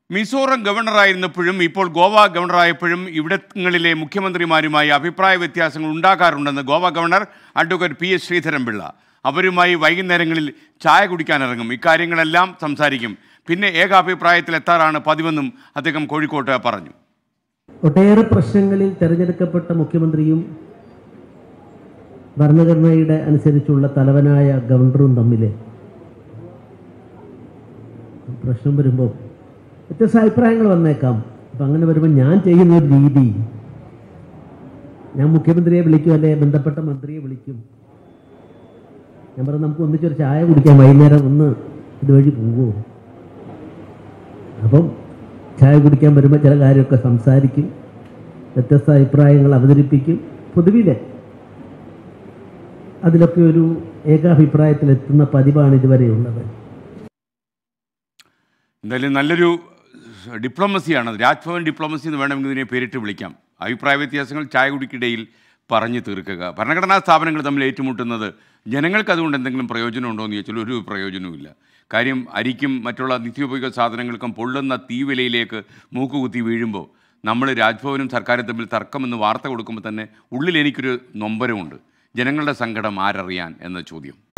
മിസോറം ഗവർണറായിരുന്നപ്പോഴും ഇപ്പോൾ ഗോവ ഗവർണറായപ്പോഴും ഇവിടങ്ങളിലെ മുഖ്യമന്ത്രിമാരുമായി അഭിപ്രായ വ്യത്യാസങ്ങൾ ഉണ്ടാകാറുണ്ടെന്ന് Goa governor advocate P S Sreedharan Pillai അവരുമായി വൈകുന്നേരങ്ങളിൽ ചായ കുടിക്കാനിറങ്ങും ഇക്കാര്യങ്ങളെല്ലാം സംസാരിക്കും പിന്നെ ഏകാഭിപ്രായത്തിലെത്താറാണ് പതിവെന്നും അദ്ദേഹം കോഴിക്കോട്ട് പറഞ്ഞു ഒട്ടേറെ പ്രശ്നങ്ങളിൽ തെരഞ്ഞെടുക്കപ്പെട്ട മുഖ്യമന്ത്രിയും ഭരണഘടനയുടെ അനുസരിച്ചുള്ള തലവനായ ഗവർണറും തമ്മിൽ പ്രശ്നം വരുമ്പോൾ വ്യത്യസ്ത അഭിപ്രായങ്ങൾ വന്നേക്കാം അപ്പം അങ്ങനെ വരുമ്പോൾ ഞാൻ ചെയ്യുന്ന ഒരു രീതി ഞാൻ മുഖ്യമന്ത്രിയെ വിളിക്കും അല്ലെ ബന്ധപ്പെട്ട മന്ത്രിയെ വിളിക്കും ഞാൻ പറഞ്ഞു നമുക്ക് ഒന്നിച്ചൊരു ചായ കുടിക്കാം വൈകുന്നേരം ഒന്ന് ഇതുവഴി പോവുമോ അപ്പം ചായ കുടിക്കാൻ വരുമ്പോൾ ചില കാര്യമൊക്കെ സംസാരിക്കും വ്യത്യസ്ത അഭിപ്രായങ്ങൾ അവതരിപ്പിക്കും പൊതുവിൽ അതിലൊക്കെ ഒരു ഏകാഭിപ്രായത്തിലെത്തുന്ന പതിവാണ് ഇതുവരെയുള്ളത് എന്തായാലും നല്ലൊരു ഡിപ്ലോമസിയാണ് രാജ്ഭവൻ ഡിപ്ലോമസി എന്ന് വേണമെങ്കിൽ ഇതിനെ പേരിട്ട് വിളിക്കാം അഭിപ്രായ വ്യത്യാസങ്ങൾ ചായ കുടിക്കിടയിൽ പറഞ്ഞു തീർക്കുക ഭരണഘടനാ സ്ഥാപനങ്ങൾ തമ്മിൽ ഏറ്റുമുട്ടുന്നത് ജനങ്ങൾക്ക് അതുകൊണ്ട് എന്തെങ്കിലും പ്രയോജനം എന്ന് ചോദിച്ചാൽ ഒരു പ്രയോജനവുമില്ല കാര്യം അരിക്കും മറ്റുള്ള നിത്യോപയോഗ സാധനങ്ങൾക്കും പൊള്ളുന്ന തീവിലയിലേക്ക് മൂക്കുകുത്തി വീഴുമ്പോൾ നമ്മൾ രാജ്ഭവനും സർക്കാരും തമ്മിൽ തർക്കമെന്ന് വാർത്ത കൊടുക്കുമ്പോൾ തന്നെ ഉള്ളിൽ എനിക്കൊരു നൊമ്പരമുണ്ട് ജനങ്ങളുടെ സങ്കടം ആരറിയാൻ എന്ന ചോദ്യം